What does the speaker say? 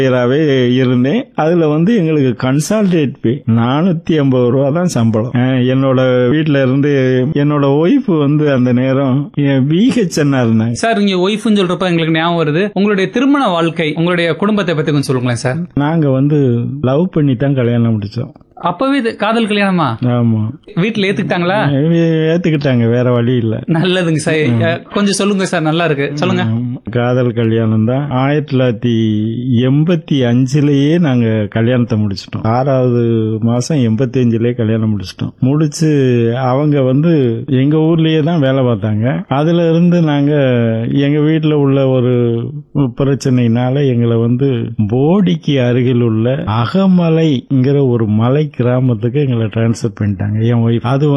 ஆசிரியராகவே இருந்தேன் அதுல வந்து எங்களுக்கு கன்சால்டேட் பே நானூத்தி ஐம்பது ரூபா தான் சம்பளம் அஹ் என்னோட வீட்ல இருந்து என்னோட ஒய்ஃப் வந்து அந்த நேரம் பிஹெச்என்னா இருந்தாங்க சார் இங்க ஒய்ஃப்னு சொல்றப்ப எங்களுக்கு ஞாபகம் வருது உங்களுடைய திருமண வாழ்க்கை உங்களுடைய குடும்பத்தை பத்தி கொஞ்சம் சொல்லுங்களேன் சார் நாங்க வந்து லவ் பண்ணி தான் கல்யாணம் முடிச்சோம் அப்பவே இது காதல் கல்யாணமா ஆமா வீட்டுல ஏத்துக்கிட்டாங்களா ஏத்துக்கிட்டாங்க வேற வழி இல்ல நல்லதுங்க சார் அஹ், கொஞ்சம் சொல்லுங்க சார் நல்லா இருக்கு சொல்லுங்க காதல் கல்யாணம் தான் ஆயிரத்தி தொள்ளாயிரத்தி எண்பத்தி அஞ்சுலயே நாங்க கல்யாணத்தை முடிச்சிட்டோம் ஆறாவது மாசம் எண்பத்தி அஞ்சுலயே கல்யாணம் முடிச்சிட்டோம் முடிச்சு அவங்க வந்து எங்க ஊர்லயே தான் வேலை பார்த்தாங்க அதுல இருந்து நாங்க எங்க வீட்டுல உள்ள ஒரு பிரச்சனைனால எங்களை வந்து போடிக்கு அருகில் உள்ள அகமலைங்கிற ஒரு மலை கிராமத்துக்கு எங்களை டிரான்ஸ்ஃபர் பண்ணிட்டாங்க என் ஒய்ஃப் அது